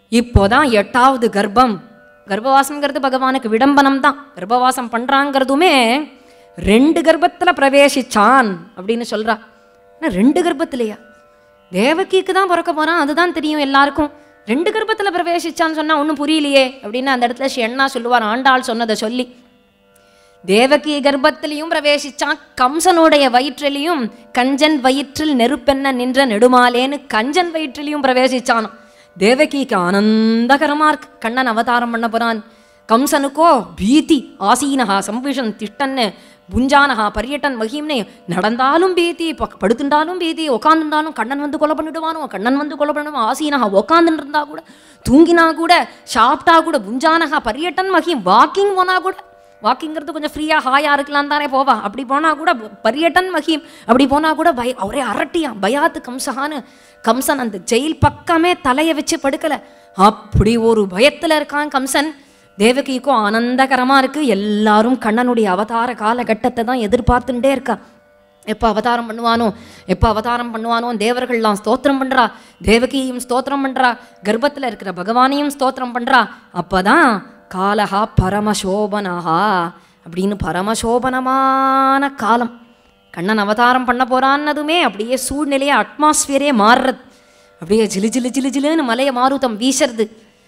இப்போதான் எட்டாவது கர்ப்பம் கர்ப்பவாசம்ங்கிறது பகவானுக்கு விடம்பனம் தான் கர்ப்பவாசம் பண்றாங்கிறதுமே ரெண்டு கர்ப்பத்துல பிரவேசிச்சான் அப்படின்னு சொல்றா ஆனா ரெண்டு கர்ப்பத்திலையா தேவகிக்கு தான் பிறக்க போறான் அதுதான் தெரியும் எல்லாருக்கும் ரெண்டு கர்ப்பத்துல பிரவேசிச்சான்னு சொன்னா ஒன்றும் புரியலையே அப்படின்னு அந்த இடத்துல ஷெண்ணா சொல்லுவார் ஆண்டாள் சொன்னதை சொல்லி தேவகி கர்ப்பத்திலையும் பிரவேசிச்சான் கம்சனுடைய வயிற்றிலையும் கஞ்சன் வயிற்றில் நெருப்பென்ன நின்ற நெடுமாலேன்னு கஞ்சன் வயிற்றிலையும் பிரவேசிச்சானாம் தேவகிக்கு ஆனந்தகரமா இருக்கு கண்ணன் அவதாரம் பண்ண போறான் கம்சனுக்கோ பீதி ஆசீனஹா சம்விஷன் திஷ்டன்னு புஞ்சானஹா பரியட்டன் மகிம்னே நடந்தாலும் பீதி ப- படுத்துண்டாலும் பீதி உட்காந்துருந்தாலும் கண்ணன் வந்து கொலை பண்ணிடுவானோ கண்ணன் வந்து கொலை பண்ணுவான் ஆசீனஹா உட்காந்துட்டு இருந்தா கூட தூங்கினா கூட சாப்பிட்டா கூட புஞ்சானஹா பரியட்டன் மகிம் வாக்கிங் போனா கூட வாக்கிங்கிறது கொஞ்சம் ஃப்ரீயாக ஹாயாக இருக்கலாம் தானே போவா அப்படி போனால் கூட பரியட்டன் மகிம் அப்படி போனால் கூட பய ஒரே அரட்டியாம் பயாத்து கம்சஹான்னு கம்சன் அந்த ஜெயில் பக்கமே தலையை வச்சு படுக்கலை அப்படி ஒரு பயத்தில் இருக்கான் கம்சன் தேவகிக்கும் ஆனந்தகரமாக இருக்குது எல்லாரும் கண்ணனுடைய அவதார காலகட்டத்தை தான் எதிர்பார்த்துட்டே இருக்கா எப்போ அவதாரம் பண்ணுவானோ எப்போ அவதாரம் பண்ணுவானோ தேவர்கள்லாம் ஸ்தோத்திரம் பண்ணுறா தேவகியும் ஸ்தோத்திரம் பண்ணுறா கர்ப்பத்தில் இருக்கிற பகவானையும் ஸ்தோத்திரம் பண்ணுறா அப்பதான் காலஹா பரமசோபனஹா அப்படின்னு பரமசோபனமான காலம் கண்ணன் அவதாரம் பண்ண போறான்னதுமே அப்படியே சூழ்நிலையே அட்மாஸ்பியரே மாறுறது அப்படியே ஜிலு ஜிலு ஜிலு ஜிலுன்னு மலைய மாருதம் வீசுறது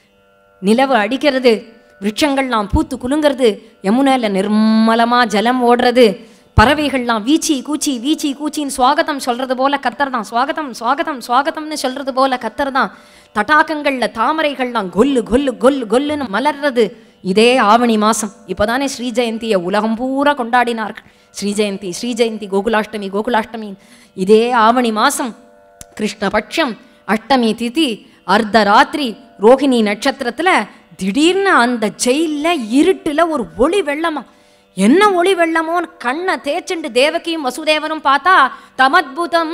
நிலவு அடிக்கிறது விருட்சங்கள்லாம் பூத்து குலுங்கிறது யமுனையில் நிர்மலமா ஜலம் ஓடுறது பறவைகள்லாம் வீச்சி கூச்சி வீச்சி கூச்சின்னு சுவாகதம் சொல்றது போல கத்தர்தான் சுவாகதம் சுவாகதம் சுவாகதம்னு சொல்றது போல கத்தர்தான் தடாகங்கள்ல தாமரைகள்லாம் கொல்லு கொல்லு கொல்லு கொல்லுன்னு மலர்றது இதே ஆவணி மாசம் இப்போதானே ஸ்ரீ ஜெயந்தியை உலகம் பூரா கொண்டாடினார்கள் ஸ்ரீ ஜெயந்தி ஸ்ரீ ஜெயந்தி கோகுலாஷ்டமி கோகுலாஷ்டமி இதே ஆவணி மாசம் கிருஷ்ணபட்சம் அஷ்டமி திதி அர்த்தராத்திரி ரோஹிணி நட்சத்திரத்துல திடீர்னு அந்த ஜெயில்ல இருட்டுல ஒரு ஒளி வெள்ளமா என்ன ஒளி வெள்ளமோன்னு கண்ணை தேய்ச்சுண்டு தேவகியும் வசுதேவனும் பார்த்தா தமத்புதம்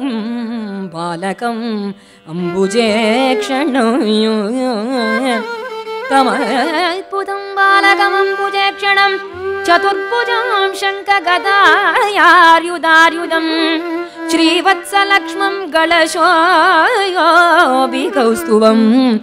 பாலகம் அம்புஜேக்ஷணம் தமத்புதம் பாலகமம்புஜேக்ஷணம் சதுர்புஜாம் शङ्खगदायार्युदार्युदम् श्रीवत्सलक्ष्मं गलशोऽभिकौस्तुवं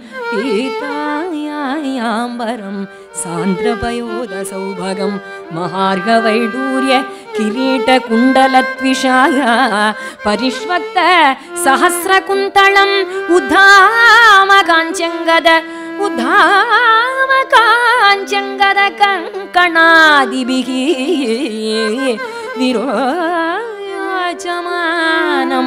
पीतायाम्बरं सान्द्रपयोदसौभगं महार्घवैडूर्य किरीटकुण्डलत्विषाय परिष्वक्त सहस्रकुन्तलम् उद्धामकाञ्चङ्गद उद्धामकाञ्चङ्गद कङ्कणादिभिः विरोचमानं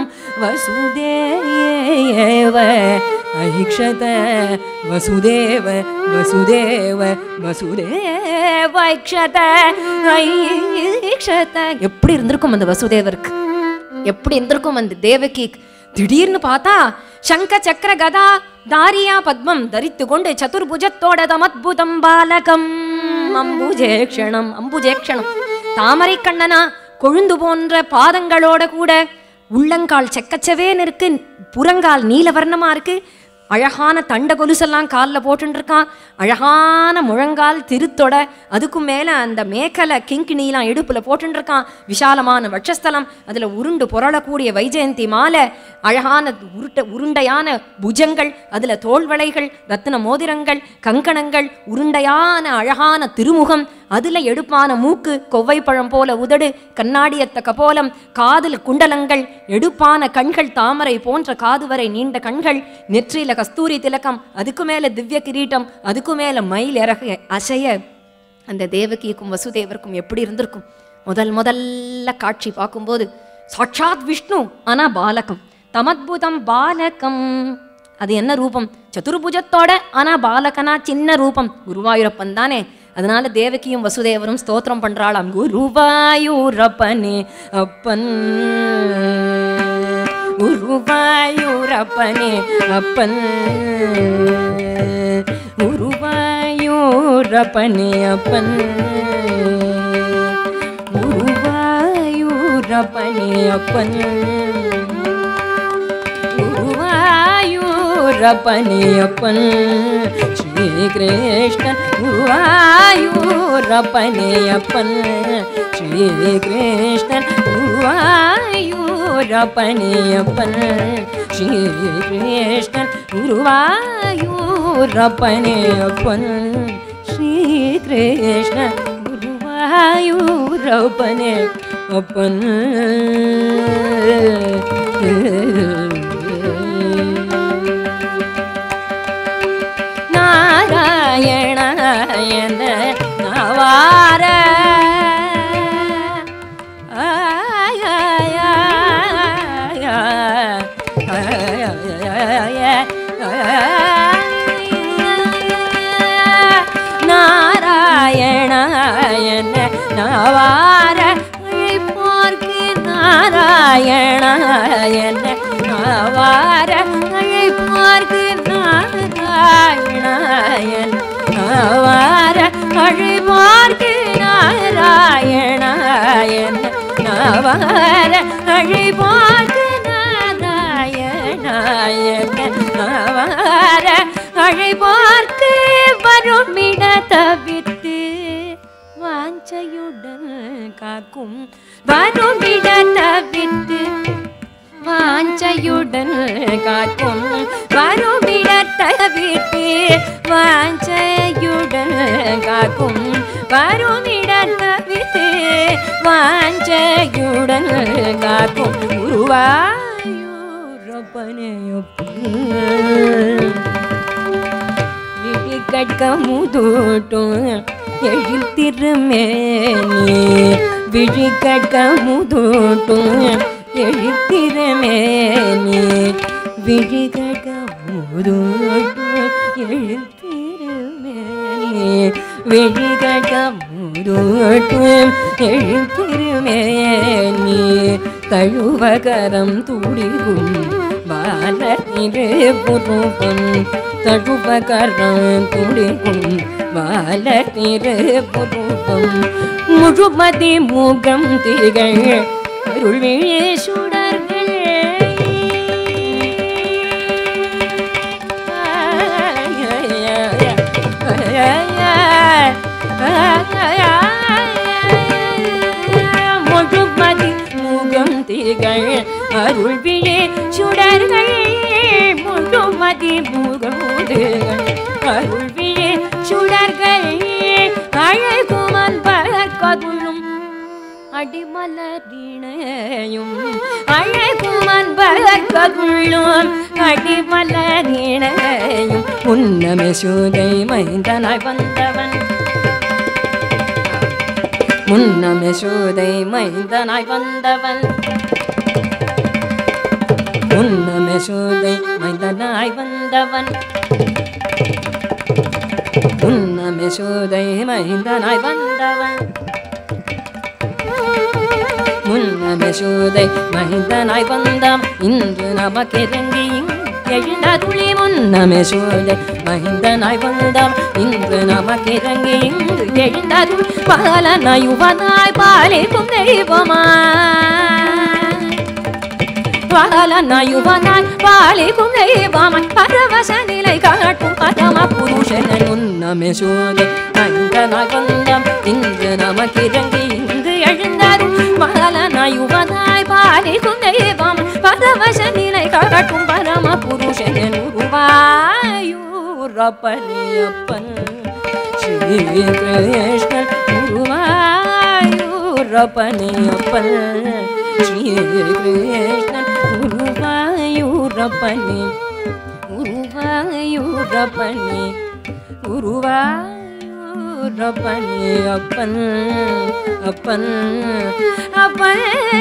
वसुदेव ऐक्षत वसुदेव वसुदेव वसुदेव ஐக்ஷத ஐக்ஷத எப்படி இருந்திருக்கும் அந்த வசுதேவருக்கு எப்படி இருந்திருக்கும் அந்த தேவகி திடீர்னு பார்த்தா சங்க சக்கர கதா தாரியா பத்மம் தரித்து கொண்டு சதுர்புஜத்தோட தமத்புதம் பாலகம் அம்புஜேக்ஷணம் அம்புஜேக்ஷணம் தாமரை கண்ணனா கொழுந்து போன்ற பாதங்களோட கூட உள்ளங்கால் செக்கச்சவேன்னு இருக்கு புறங்கால் நீலவர்ணமா இருக்கு அழகான தண்ட கொலுசெல்லாம் காலில் போட்டுன்னு இருக்கான் அழகான முழங்கால் திருத்தொட அதுக்கும் மேலே அந்த மேக்கலை கிங்கிணிலாம் இடுப்பில் போட்டுன்னு இருக்கான் விசாலமான வட்சஸ்தலம் அதில் உருண்டு புரளக்கூடிய வைஜெயந்தி மாலை அழகான உருட்ட உருண்டையான புஜங்கள் அதில் தோள்வளைகள் ரத்தின மோதிரங்கள் கங்கணங்கள் உருண்டையான அழகான திருமுகம் அதில் எடுப்பான மூக்கு கொவ்வைப்பழம் போல உதடு கண்ணாடியத்த கபோலம் காதில் குண்டலங்கள் எடுப்பான கண்கள் தாமரை போன்ற காது வரை நீண்ட கண்கள் நெற்றியில கஸ்தூரி திலகம் அதுக்கு மேல திவ்ய கிரீட்டம் அதுக்கு மேல மயில் இறக அசைய அந்த தேவகிக்கும் வசுதேவருக்கும் எப்படி இருந்திருக்கும் முதல் முதல்ல காட்சி பார்க்கும்போது சாட்சாத் விஷ்ணு ஆனா பாலகம் தமத்புதம் பாலகம் அது என்ன ரூபம் சதுர்புஜத்தோட ஆனா பாலகனா சின்ன ரூபம் குருவாயூரப்பன் தானே அதனால தேவகியும் வசுதேவரும் ஸ்தோத்திரம் பண்றாளாம் குருவாயூரப்பனே அப்பன் குருவாயூரப்பனே அப்பன் குருவாயூரப்பனே அப்பன் குருவாயூரப்பனே அப்பன் குருவாயூரப்பனேயப்பன் ஸ்ரீகிருஷ்ணன் குருவாயூரப்பனேயப்பன் ஸ்ரீகிருஷ்ணன் குருவாயூரப்பனேயப்பன் ஸ்ரீகிருஷ்ணன் குருவாயூரப்பனேயப்பன் குருவாயூரப்பனே அப்பன் ஸ்ரீகிருஷ்ண குருவாயூரப்பனே அப்பன் நாராயண என நவார நாராயண என நவார அழைப்பார்க்கு நாராயண என நவார அழைப்பார்க்கு நாராயண என நவார அழைப்பார்க்கு நாராயண என நவார அழைப்பார்க்கு நாராயண என நவார அழைப்பார்க்கு வருமிட தவித்து வாஞ்சையுடன் காக்கும் வருமிட தவித்து வாஞ்சையுடன் காக்கும் வருமிட தவித்து வாஞ்சையுடன் காக்கும் வருமிட தவித்து வாஞ்சையுடன் காக்கும் உருவாயூரப்பனையொப்பன் விழி கட்க முதூட்டும் எழுத்திருமேனி விழி கட்க முதூட்டும் எழுத்திருமேனி விழி கட்க முதூட்டும் எழுத்திருமேனி விழி கட்க முதூட்டும் எழுத்திருமேனி தழுவகரம் துடிகும் பாலத்திரு புருவம் தழுவகரம் துடிகும் பாலத்திரு புருவம் முழுமதி முகம் திகழ் அருள்விழி சுடர்கள் முழுமதி முகம் திகழ் அருள்விழி சுடர்கள் முழுமதி முகம் திகழ் அருள்விழி சுடர்கள் அழகுமன் பகற்கதுள்ளும் அடிமலரிணையும் அழகுமன் பகற்கதுள்ளும் அடிமலரிணையும் உன்னமே சூதை மைந்தனாய் வந்தவன் முன்னமே சூதை மைந்தனாய் வந்தவன் முன்னமே சூதை மைந்தனாய் வந்தவன் முன்னமே சூதை மைந்தனாய் வந்தவன் முன்னமே சூதை மைந்தனாய் வந்தாம் இன்று நமக்கிறங்கி எழுந்த துளி முன்னமே சூதை மைந்தனாய் வந்தாம் இன்று நமக்கிறங்கி இன்று எழுந்த துளி பாலனாய் யுவனாய் பாலிக்கும் தெய்வமாய் பாலனாய் யுவனாய் பாலிக்கும் தெய்வமாய் பரவச நிலை காட்டும் பரம புருஷன் முன்னமே சூதை மைந்தனாய் வந்தாம் இன்று நமக்கிறங்கி இன்று எழுந்தாரும் பாலனாய் யுவனாய் பாலிக்கும் தெய்வம் பரவச நிலை காட்டும் பரம புருஷன் உருவாயூரப்பனியப்பன் ஸ்ரீ கிருஷ்ணன் உருவாயூரப்பனியப்பன் ஸ்ரீ கிருஷ்ணன் உருவாயூரப்பனி உருவாயூரப்பனி உருவாயூரப்பனி அப்பன் அப்பன் அப்பன்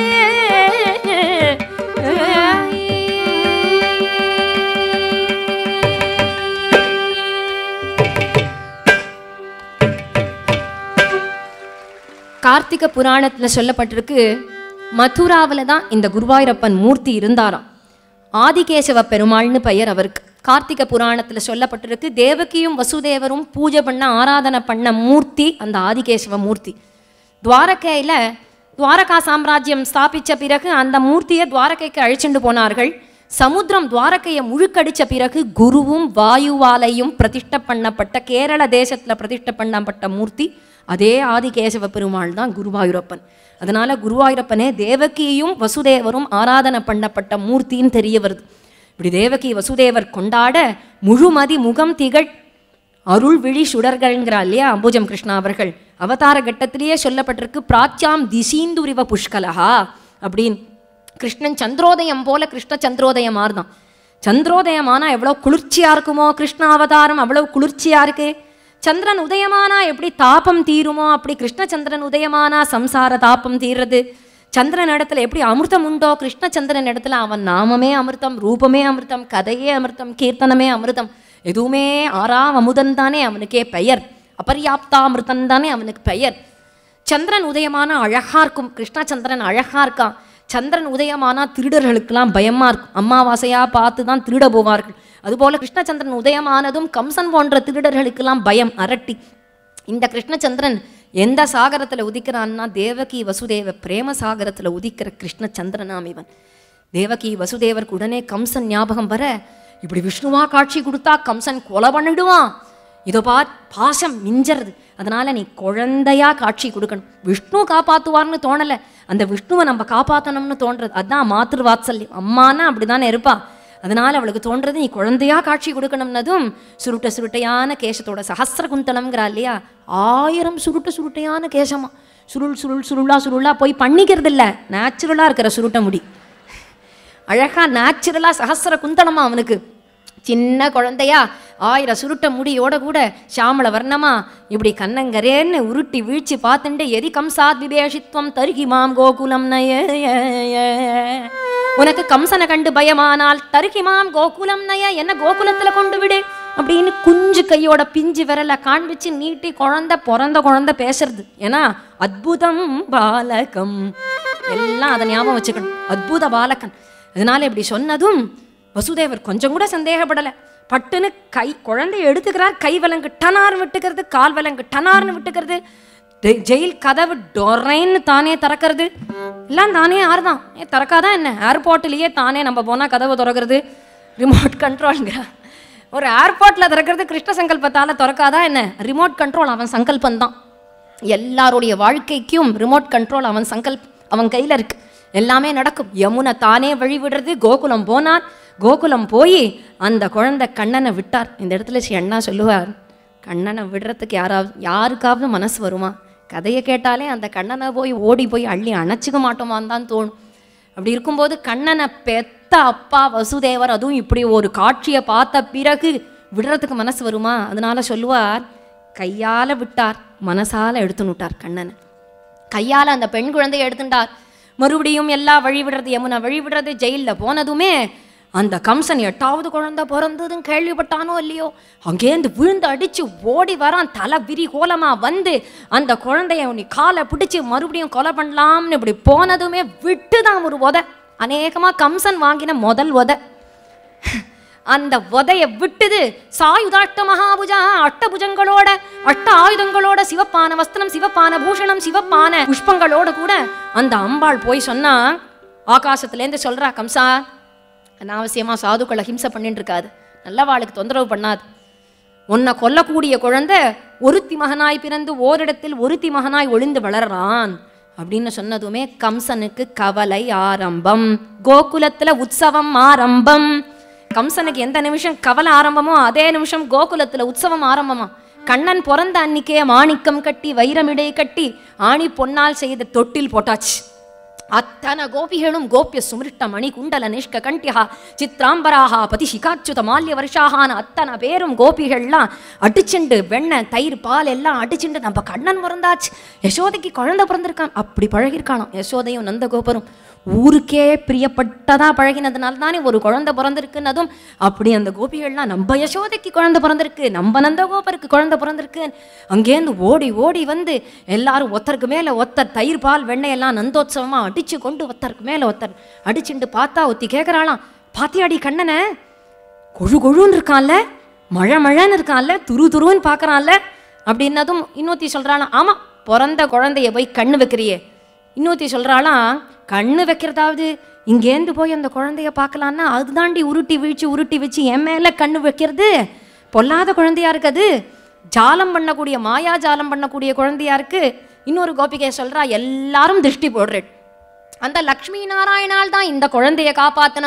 கார்த்திக புராணத்துல சொல்லப்பட்டிருக்கு மதுராவில் தான் இந்த குருவாயூரப்பன் மூர்த்தி இருந்தாராம் ஆதிகேசவ பெருமாள்னு பெயர் அவருக்கு கார்த்திக புராணத்துல சொல்லப்பட்டிருக்கு தேவகியும் வசுதேவரும் பூஜை பண்ண ஆராதனை பண்ண மூர்த்தி அந்த ஆதிகேசவ மூர்த்தி துவாரகையில துவாரகா சாம்ராஜ்யம் ஸ்தாபிச்ச பிறகு அந்த மூர்த்தியை துவாரகைக்கு அழிச்சுண்டு போனார்கள் சமுத்திரம் துவாரகையை முழுக்கடிச்ச பிறகு குருவும் வாயுவாலையும் பிரதிஷ்டை பண்ணப்பட்ட கேரள தேசத்துல பிரதிஷ்டை பண்ணப்பட்ட மூர்த்தி அதே ஆதிகேசவ பெருமாள் தான் குருவாயூரப்பன் அதனால குருவாயூரப்பனே தேவகியும் வசுதேவரும் ஆராதனை பண்ணப்பட்ட மூர்த்தின்னு தெரிய வருது இப்படி தேவகி வசுதேவர் கொண்டாட முழுமதி முகம் திகழ் அருள் விழி சுடர்கள்ங்கிறா இல்லையா அம்புஜம் கிருஷ்ணா அவர்கள் அவதார கட்டத்திலேயே சொல்லப்பட்டிருக்கு பிராச்சாம் திசீந்துரிவ புஷ்கலஹா அப்படின்னு கிருஷ்ணன் சந்திரோதயம் போல கிருஷ்ண சந்திரோதயம் ஆறுதான் சந்திரோதயமானா எவ்வளோ குளிர்ச்சியா இருக்குமோ கிருஷ்ண அவதாரம் அவ்வளவு குளிர்ச்சியா இருக்கு சந்திரன் உதயமானா எப்படி தாபம் தீருமோ அப்படி கிருஷ்ணச்சந்திரன் உதயமானா சம்சார தாபம் தீர்றது சந்திரன் இடத்துல எப்படி அமிர்தம் உண்டோ கிருஷ்ணச்சந்திரன் இடத்துல அவன் நாமமே அமிர்தம் ரூபமே அமிர்தம் கதையே அமிர்தம் கீர்த்தனமே அமிர்தம் எதுவுமே ஆறாம் அமுதன் தானே அவனுக்கே பெயர் அபர்யாப்தாமிருதன் தானே அவனுக்கு பெயர் சந்திரன் உதயமான அழகா இருக்கும் கிருஷ்ணச்சந்திரன் அழகா இருக்கான் சந்திரன் உதயமானா திருடர்களுக்கெல்லாம் பயமா இருக்கும் அமாவாசையா பார்த்து தான் திருட போவார்கள் அதுபோல கிருஷ்ணச்சந்திரன் உதயமானதும் கம்சன் போன்ற திருடர்களுக்கெல்லாம் பயம் அரட்டி இந்த கிருஷ்ணச்சந்திரன் எந்த சாகரத்துல உதிக்கிறான்னா தேவகி வசுதேவ பிரேம சாகரத்துல உதிக்கிற கிருஷ்ணச்சந்திரனாம் இவன் தேவகி வசுதேவருக்கு உடனே கம்சன் ஞாபகம் வர இப்படி விஷ்ணுவா காட்சி கொடுத்தா கம்சன் கொலை பண்ணிடுவான் இதோ பா பாசம் மிஞ்சறது அதனால நீ குழந்தையா காட்சி கொடுக்கணும் விஷ்ணு காப்பாத்துவார்னு தோணல அந்த விஷ்ணுவை நம்ம காப்பாத்தணும்னு தோன்றது அதான் மாத்திரு வாத்சல்யம் அம்மானா அப்படிதானே இருப்பா அதனால அவளுக்கு தோன்றது நீ குழந்தையா காட்சி கொடுக்கணும்னதும் சுருட்ட சுருட்டையான கேசத்தோட சஹஸ்ர குந்தலம்ங்கிறா இல்லையா ஆயிரம் சுருட்ட சுருட்டையான கேசமா சுருள் சுருள் சுருளா சுருளா போய் பண்ணிக்கிறது இல்ல நேச்சுரலா இருக்கிற சுருட்ட முடி அழகா நேச்சுரலா சஹஸ்ர குந்தலமா அவனுக்கு சின்ன குழந்தையா ஆயிரம் சுருட்ட முடியோட கூட சாமள வர்ணமா இப்படி கண்ணங்கரேன்னு உருட்டி வீழ்ச்சி பார்த்துட்டு எதி கம்சாத் விபேஷித்வம் தருகி மாம் கோகுலம் நய உனக்கு கம்சனை கண்டு பயமானால் தருகி மாம் கோகுலம் நய என்ன கோகுலத்துல கொண்டு விடு அப்படின்னு குஞ்சு கையோட பிஞ்சு விரல காண்பிச்சு நீட்டி குழந்தை பிறந்த குழந்தை பேசுறது ஏன்னா அத்புதம் பாலகம் எல்லாம் அதை ஞாபகம் வச்சுக்கணும் அத்புத பாலகன் அதனால இப்படி சொன்னதும் வசுதேவர் கொஞ்சம் கூட சந்தேகப்படலை பட்டுன்னு கை குழந்தைய எடுத்துக்கிறார் கை விலங்கு டனார்னு விட்டுக்கிறது கால் விலங்கு டனார்னு விட்டுக்கிறது டெ- ஜெயில் கதவு டொரைன்னு தானே திறக்கிறது எல்லாம் தானே ஆறுதான் ஏ திறக்காதான் என்ன ஏர்போர்ட்லேயே தானே நம்ம போனால் கதவு திறக்கிறது ரிமோட் கண்ட்ரோலுங்கிற ஒரு ஏர்போர்ட்டில் திறக்கிறது கிருஷ்ண சங்கல்பத்தால் திறக்காதா என்ன ரிமோட் கண்ட்ரோல் அவன் சங்கல்பம் தான் எல்லாருடைய வாழ்க்கைக்கும் ரிமோட் கண்ட்ரோல் அவன் சங்கல்ப் அவன் கையில் இருக்கு எல்லாமே நடக்கும் யமுனை தானே வழி விடுறது கோகுலம் போனார் கோகுலம் போய் அந்த குழந்தை கண்ணனை விட்டார் இந்த இடத்துல ஸ்ரீ அண்ணா சொல்லுவார் கண்ணனை விடுறதுக்கு யாராவது யாருக்காவது மனசு வருமா கதையை கேட்டாலே அந்த கண்ணனை போய் ஓடி போய் அள்ளி அணைச்சிக்க மாட்டோமான்னு தான் தோணும் அப்படி இருக்கும்போது கண்ணனை பெத்த அப்பா வசுதேவர் அதுவும் இப்படி ஒரு காட்சியை பார்த்த பிறகு விடுறதுக்கு மனசு வருமா அதனால சொல்லுவார் கையால விட்டார் மனசால எடுத்துன்னு விட்டார் கண்ணனை கையால அந்த பெண் குழந்தையை எடுத்துட்டார் மறுபடியும் எல்லா வழி விடுறது யமுனா வழி விடுறது ஜெயிலில் போனதுமே அந்த கம்சன் எட்டாவது குழந்தை பிறந்ததும் கேள்விப்பட்டானோ இல்லையோ அங்கேருந்து விழுந்து அடிச்சு ஓடி வரான் தலை விரி கோலமா வந்து அந்த குழந்தைய நீ காலை பிடிச்சு மறுபடியும் கொலை பண்ணலாம்னு இப்படி போனதுமே விட்டுதான் ஒரு உதை அநேகமா கம்சன் வாங்கின முதல் உதை அந்த உதைய விட்டுது சாயுதாட்ட மகாபுஜா அட்டபுஜங்களோட அட்ட ஆயுதங்களோட சிவப்பான வஸ்திரம் சிவப்பான பூஷணம் சிவப்பான புஷ்பங்களோட கூட அந்த அம்பாள் போய் சொன்னா ஆகாசத்துலேருந்து சொல்றா கம்சா அனாவசியமா சாதுக்களை ஹிம்சை பண்ணிட்டு இருக்காது நல்லவாளுக்கு தொந்தரவு பண்ணாது உன்னை கொல்லக்கூடிய குழந்தை ஒருத்தி மகனாய் பிறந்து ஓரிடத்தில் ஒருத்தி மகனாய் ஒளிந்து வளர்றான் அப்படின்னு சொன்னதுமே கம்சனுக்கு கவலை ஆரம்பம் கோகுலத்துல உற்சவம் ஆரம்பம் கம்சனுக்கு எந்த நிமிஷம் கவலை ஆரம்பமோ அதே நிமிஷம் கோகுலத்துல உற்சவம் ஆரம்பமா கண்ணன் பிறந்த அன்னிக்கே மாணிக்கம் கட்டி வைரமிடை கட்டி ஆணி பொன்னால் செய்த தொட்டில் போட்டாச்சு அத்தனை கோபிகளும் கோபிய சுமிருஷ்ட மணி குண்டல நிஷ்க கண்டியா சித்ராம்பராகா பதி சிகாச்சுத மால்ய வருஷாகான அத்தனை பேரும் கோபிகள்லாம் அடிச்சுண்டு வெண்ணெய் தயிர் பால் எல்லாம் அடிச்சுண்டு நம்ம கண்ணன் பிறந்தாச்சு யசோதைக்கு குழந்தை பிறந்திருக்கான் அப்படி பழகிருக்கானோ யசோதையும் நந்தகோபரும் ஊருக்கே பிரியப்பட்டதா பழகினதுனால தானே ஒரு குழந்தை பிறந்திருக்குன்னதும் அப்படி அந்த கோபிகள்லாம் நம்ம யசோதைக்கு குழந்தை பிறந்திருக்கு நம்ம நந்தகோபருக்கு குழந்தை பிறந்திருக்கு அங்கேருந்து ஓடி ஓடி வந்து எல்லாரும் ஒருத்தருக்கு மேலே ஒருத்தர் தயிர் பால் வெண்ணெய் எல்லாம் நந்தோத்சவமா அடிச்சு கொண்டு ஒருத்தருக்கு மேலே ஒருத்தர் அடிச்சுண்டு பார்த்தா ஒத்தி கேட்குறாளாம் பாத்தியாடி கண்ணனை கொழு கொழுன்னு இருக்கான்ல மழை மழைன்னு இருக்கான்ல துரு துருன்னு பார்க்கறான்ல அப்படின்னதும் இன்னொருத்தி சொல்றாளாம் ஆமாம் பிறந்த குழந்தைய போய் கண்ணு வைக்கிறியே இன்னொருத்தி சொல்றாளாம் கண்ணு வைக்கிறதாவது இங்கேருந்து போய் அந்த குழந்தைய பார்க்கலான்னா அதுதாண்டி உருட்டி வீழ்ச்சி உருட்டி வச்சு என் மேலே கண்ணு வைக்கிறது பொல்லாத குழந்தையா இருக்குது ஜாலம் பண்ணக்கூடிய மாயா ஜாலம் பண்ணக்கூடிய குழந்தையா இருக்கு இன்னொரு கோபிகை சொல்றா எல்லாரும் திருஷ்டி போடுறேன் அந்த லக்ஷ்மி நாராயணால் தான் இந்த குழந்தைய காப்பாத்தணும்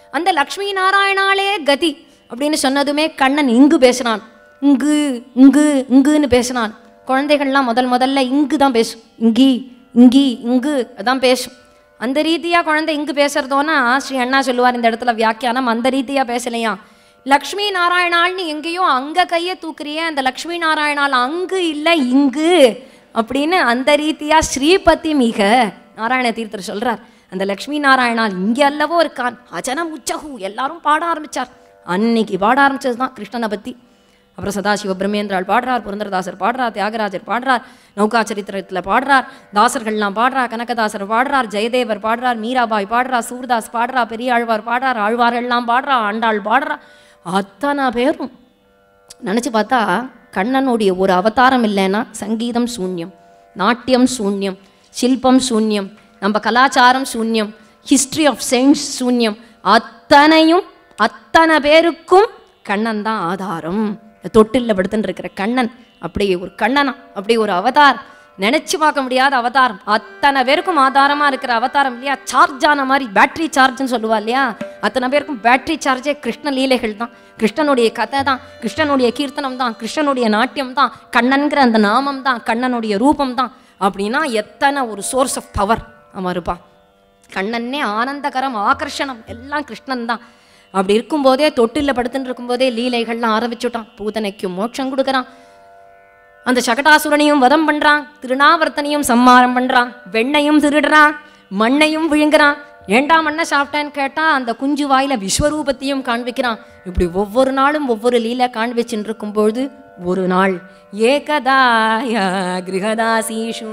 அந்த லக்ஷ்மி நாராயணாலே கதி அப்படின்னு சொன்னதுமே கண்ணன் இங்கு பேசினான் இங்கு இங்கு இங்குன்னு பேசினான் குழந்தைகள்லாம் முதல் முதல்ல இங்கு தான் பேசும் இங்கி இங்கி இங்கு அதான் பேசும் அந்த ரீதியாக குழந்தை இங்கு பேசுறதோனா ஸ்ரீ அண்ணா சொல்லுவார் இந்த இடத்துல வியாக்கியானம் அந்த ரீதியாக பேசலையா லக்ஷ்மி நாராயணாள்னு எங்கேயோ அங்கே கையை தூக்குறியே அந்த லக்ஷ்மி நாராயணால் அங்கு இல்லை இங்கு அப்படின்னு அந்த ரீதியாக ஸ்ரீபதி மிக நாராயண தீர்த்தர் சொல்றார் அந்த லக்ஷ்மி நாராயணால் இங்கே அல்லவோ இருக்கான் அஜனம் உச்சகு எல்லாரும் பாட ஆரம்பிச்சார் அன்னைக்கு பாட ஆரம்பிச்சது தான் கிருஷ்ணனை பற்றி அப்புறம் சதாசிவ பிரம்மேந்திராள் பாடுறார் புரந்தரதாசர் பாடுறார் தியாகராஜர் பாடுறார் நௌகா சரித்திரத்தில் பாடுறார் தாசர்கள்லாம் பாடுறார் கனகதாசர் பாடுறார் ஜெயதேவர் பாடுறார் மீராபாய் பாடுறார் சூர்தாஸ் பாடுறா பெரியாழ்வார் பாடுறார் ஆழ்வார்கள்லாம் பாடுறா ஆண்டாள் பாடுறா அத்தனை பேரும் நினச்சி பார்த்தா கண்ணனுடைய ஒரு அவதாரம் இல்லைன்னா சங்கீதம் சூன்யம் நாட்டியம் சூன்யம் சில்பம் சூன்யம் நம்ம கலாச்சாரம் சூன்யம் ஹிஸ்ட்ரி ஆஃப் சயின்ஸ் சூன்யம் அத்தனையும் அத்தனை பேருக்கும் கண்ணன் தான் ஆதாரம் இந்த தொட்டில்ல படுத்துன்னு இருக்கிற கண்ணன் அப்படி ஒரு கண்ணனா அப்படி ஒரு அவதார் நினைச்சு பார்க்க முடியாத அவதாரம் அத்தனை பேருக்கும் ஆதாரமா இருக்கிற அவதாரம் இல்லையா சார்ஜ் ஆன மாதிரி பேட்டரி சார்ஜ்னு சொல்லுவா இல்லையா அத்தனை பேருக்கும் பேட்டரி சார்ஜே கிருஷ்ண லீலைகள் தான் கிருஷ்ணனுடைய கதை தான் கிருஷ்ணனுடைய கீர்த்தனம் தான் கிருஷ்ணனுடைய நாட்டியம் தான் கண்ணன்கிற அந்த நாமம் தான் கண்ணனுடைய ரூபம் தான் அப்படின்னா எத்தனை ஒரு சோர்ஸ் ஆஃப் பவர் அவன் இருப்பான் கண்ணனே ஆனந்தகரம் ஆகர்ஷணம் எல்லாம் கிருஷ்ணன் தான் அப்படி இருக்கும்போதே தொட்டில்ல படுத்துட்டு இருக்கும்போதே லீலைகள்லாம் ஆரம்பிச்சுட்டான் பூதனைக்கும் மோட்சம் கொடுக்குறான் அந்த சகடாசுரனையும் வதம் பண்றான் திருநாவர்த்தனையும் சம்மாரம் பண்றான் வெண்ணையும் திருடுறான் மண்ணையும் விழுங்குறான் ஏண்டா மண்ணை சாப்பிட்டேன்னு கேட்டா அந்த குஞ்சு வாயில விஸ்வரூபத்தையும் காண்பிக்கிறான் இப்படி ஒவ்வொரு நாளும் ஒவ்வொரு லீலை காண்பிச்சுட்டு இருக்கும்பொழுது ஒரு நாள் ஏகதாய கிரகதாசீஷு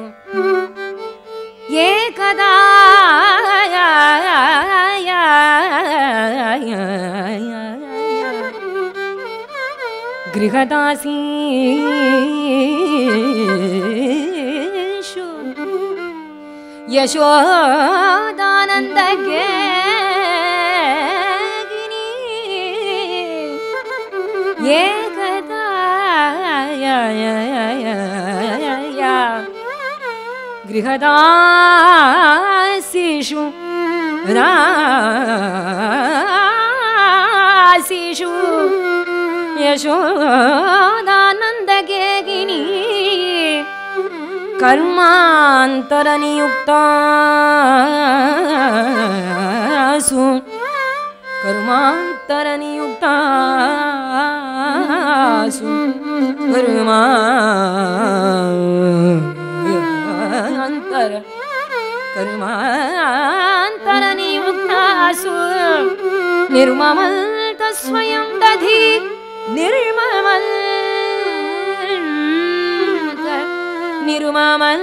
ஏகதா गृहदासीषु यशोदानन्दगे एकदा गृहदासीषु रासीषु यशोदानन्दगेगिनी कर्मान्तरनियुक्तासु कर्मान्तरनियुक्तासु कर्मान्तर कर्मान्तरनियुक्तासु निर्ममल स्वयं दधि निर्ममल निर्ममल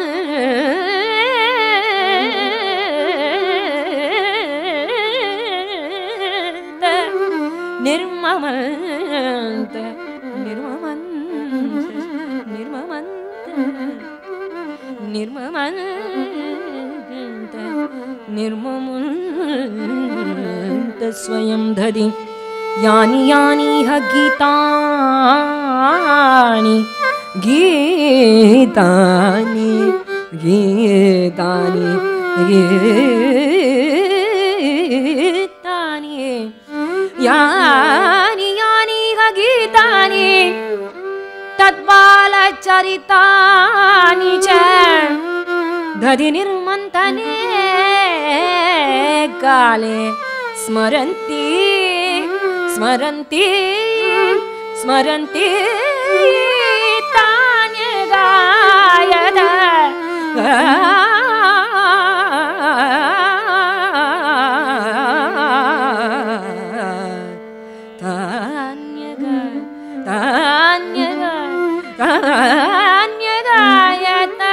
निर्ममन्त निर्ममन्त निर्ममन्त निर्ममन्त निर्ममन्त स्वयं दधि यानि यानिह गीतानि गीतानि गीतानि गीतानि यानि यानिह गीतानि तद्बालचरितानि च दधि निर्मन्तने काले स्मरन्ति स्मरन्ति स्मरन्ति तान्यगायद तान्यग तान्यग तान्यगायत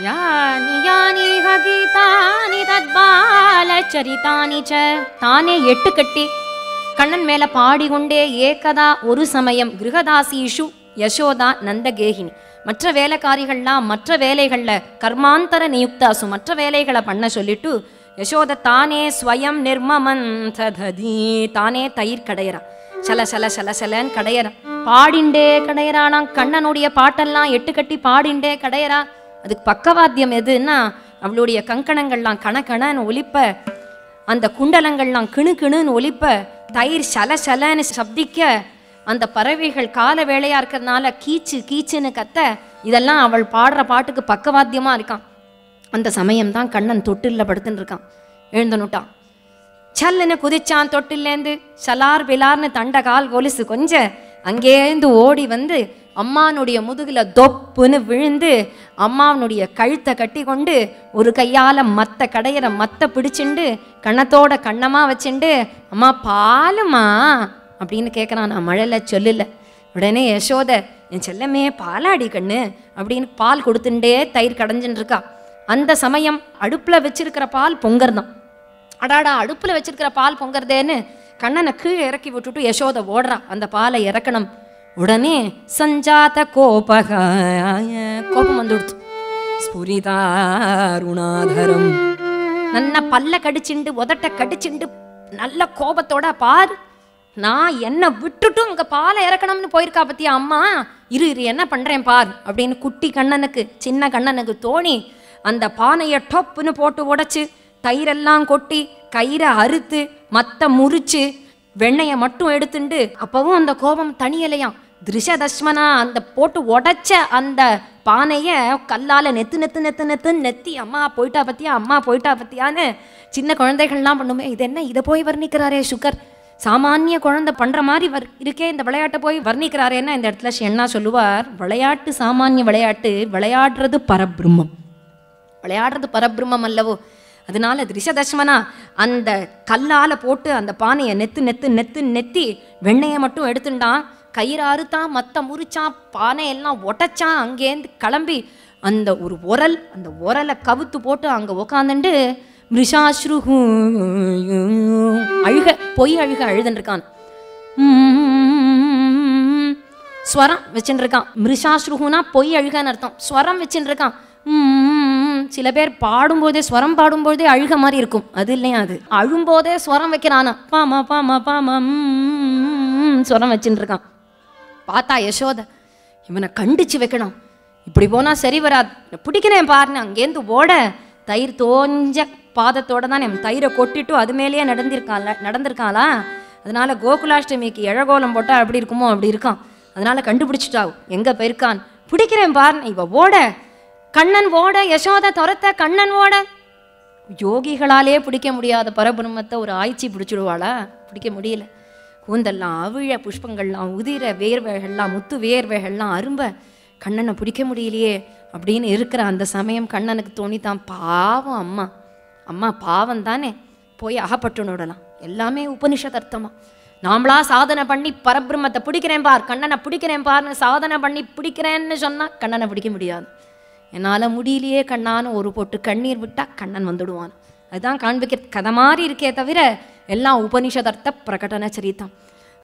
யானி யானிஹ கீதானி தத்பாலச்சரிதானி ச தானே எட்டு கட்டி கண்ணன் மேல பாடிக்கொண்டே ஏகதா ஒரு சமயம் கிருகதாசீஷு யசோதா நந்தகேகினி மற்ற வேலைக்காரிகள்லாம் மற்ற வேலைகள்ல கர்மாந்தர நியுக்தாசு மற்ற வேலைகளை பண்ண சொல்லிட்டு யசோத தானே ஸ்வயம் நிர்மமன் தததி தானே தயிர் கடையறா சல சல சல சலன்னு கடையறா பாடிண்டே கடையறானாம் கண்ணனுடைய பாட்டெல்லாம் எட்டு கட்டி பாடிண்டே கடையறா அதுக்கு பக்கவாத்தியம் எதுன்னா அவளுடைய கங்கணங்கள்லாம் கணக்கணன்னு ஒலிப்ப அந்த குண்டலங்கள்லாம் கிணு கிணுன்னு ஒலிப்ப தயிர் சல சலன்னு சப்திக்க அந்த பறவைகள் கால வேளையா இருக்கிறதுனால கீச்சு கீச்சுன்னு கத்த இதெல்லாம் அவள் பாடுற பாட்டுக்கு பக்கவாத்தியமா இருக்கான் அந்த சமயம்தான் கண்ணன் தொட்டில்ல படுத்துன்னு இருக்கான் எழுந்தனுட்டான் சல்லுன்னு குதிச்சான் தொட்டிலேருந்து சலார் பிலார்னு தண்ட கால் கொலுசு கொஞ்ச அங்கேருந்து ஓடி வந்து அம்மானுடைய முதுகுல தொப்புன்னு விழுந்து அம்மாவனுடைய கழுத்தை கட்டி கொண்டு ஒரு கையால மத்த கடையிற மத்த பிடிச்சிண்டு கண்ணத்தோட கண்ணமா வச்சுண்டு அம்மா பாலுமா அப்படின்னு கேட்குறான் நான் மழையில சொல்லல உடனே யசோத என் செல்லமே பாலாடி கண்ணு அப்படின்னு பால் கொடுத்துட்டே தயிர் கடைஞ்சுன்னு இருக்கா அந்த சமயம் அடுப்புல வச்சிருக்கிற பால் பொங்கர்தான் அடாடா அடுப்புல வச்சிருக்கிற பால் பொங்கறதேன்னு கண்ணனை கீழே இறக்கி விட்டுட்டு யசோத ஓடுறா அந்த பாலை இறக்கணும் உடனே சஞ்சாத கோபக கோபம் வந்துடுச்சு ஸ்புரிதாருணாதரம் நல்ல பல்ல கடிச்சுண்டு உதட்ட கடிச்சுண்டு நல்ல கோபத்தோட பார் நான் என்ன விட்டுட்டும் இங்க பாலை இறக்கணும்னு போயிருக்கா பத்தியா அம்மா இரு இரு என்ன பண்றேன் பார் அப்படின்னு குட்டி கண்ணனுக்கு சின்ன கண்ணனுக்கு தோணி அந்த பானையை டொப்புன்னு போட்டு உடைச்சு தயிரெல்லாம் கொட்டி கயிறை அறுத்து மத்த முறிச்சு வெண்ணெயை மட்டும் எடுத்துண்டு அப்பவும் அந்த கோபம் தனியலையாம் திருஷதஸ்மனா அந்த போட்டு உடைச்ச அந்த பானையை கல்லால நெத்து நெத்து நெத்து நெத்துன்னு நெத்தி அம்மா போயிட்டா பத்தியா அம்மா போயிட்டா பத்தியான்னு சின்ன குழந்தைகள்லாம் பண்ணுமே இது என்ன இதை போய் வர்ணிக்கிறாரே சுகர் சாமானிய குழந்தை பண்ற மாதிரி வர் இருக்கே இந்த விளையாட்டை போய் வர்ணிக்கிறாரேன்னா இந்த இடத்துல என்ன சொல்லுவார் விளையாட்டு சாமானிய விளையாட்டு விளையாடுறது பரபிரம்மம் விளையாடுறது பரபிரம்மம் அல்லவோ அதனால திரிஷதர்ஷமனா அந்த கல்லால போட்டு அந்த பானையை நெத்து நெத்து நெத்து நெத்தி வெண்ணெயை மட்டும் எடுத்துட்டான் கயிறு அறுத்தான் மத்த முறிச்சான் பானை எல்லாம் ஒட்டச்சான் அங்கேருந்து கிளம்பி அந்த ஒரு உரல் அந்த உரலை கவுத்து போட்டு அங்கே உக்காந்துண்டு மிருஷாஸ்ருஹு அழுக பொய் அழுக அழுதுன்னு இருக்கான் உம் ஸ்வரம் வச்சுட்டு இருக்கான் மிருஷாஸ்ருகுனா பொய் அழுகன்னு அர்த்தம் ஸ்வரம் வச்சுட்டு இருக்கான் உம் சில பேர் பாடும்போதே ஸ்வரம் பாடும்போதே அழுக மாதிரி இருக்கும் அது இல்லையா அது அழும்போதே ஸ்வரம் வைக்கிறானா பாமா பாமா பாமா உம் ஸ்வரம் வச்சுட்டு இருக்கான் பார்த்தா யசோத இவனை கண்டிச்சு வைக்கணும் இப்படி போனா சரி வராது பிடிக்கிறேன் பாருன்னு அங்கேருந்து ஓட தயிர் தோஞ்ச பாதத்தோட தான் என் தயிரை கொட்டிட்டு அது மேலேயே நடந்திருக்கான்ல நடந்திருக்காளா அதனால கோகுலாஷ்டமிக்கு எழகோலம் போட்டா எப்படி இருக்குமோ அப்படி இருக்கான் அதனால கண்டுபிடிச்சிட்டா எங்க போயிருக்கான் பிடிக்கிறேன் பாருன்னு இவ ஓட கண்ணன் ஓட யசோத துரத்த கண்ணன் ஓட யோகிகளாலே பிடிக்க முடியாத பரபிரம்மத்தை ஒரு ஆய்ச்சி பிடிச்சிடுவாளா பிடிக்க முடியல கூந்தெல்லாம் அவிழ புஷ்பங்கள்லாம் உதிர வேர்வைகள்லாம் முத்து வேர்வைகள்லாம் அரும்ப கண்ணனை பிடிக்க முடியலையே அப்படின்னு இருக்கிற அந்த சமயம் கண்ணனுக்கு தோணித்தான் பாவம் அம்மா அம்மா பாவம் தானே போய் அகப்பட்டுனுடலாம் எல்லாமே உபனிஷத் அர்த்தமா நாமளா சாதனை பண்ணி பரபிரம்மத்தை பிடிக்கிறேன் பார் கண்ணனை பிடிக்கிறேன் பார்னு சாதனை பண்ணி பிடிக்கிறேன்னு சொன்னா கண்ணனை பிடிக்க முடியாது என்னால் முடியலையே கண்ணான்னு ஒரு பொட்டு கண்ணீர் விட்டா கண்ணன் வந்துடுவான் அதுதான் காண்பிக்கிற கதை மாதிரி இருக்கே தவிர எல்லாம் உபனிஷதர்த்த பிரகடன சரித்தம்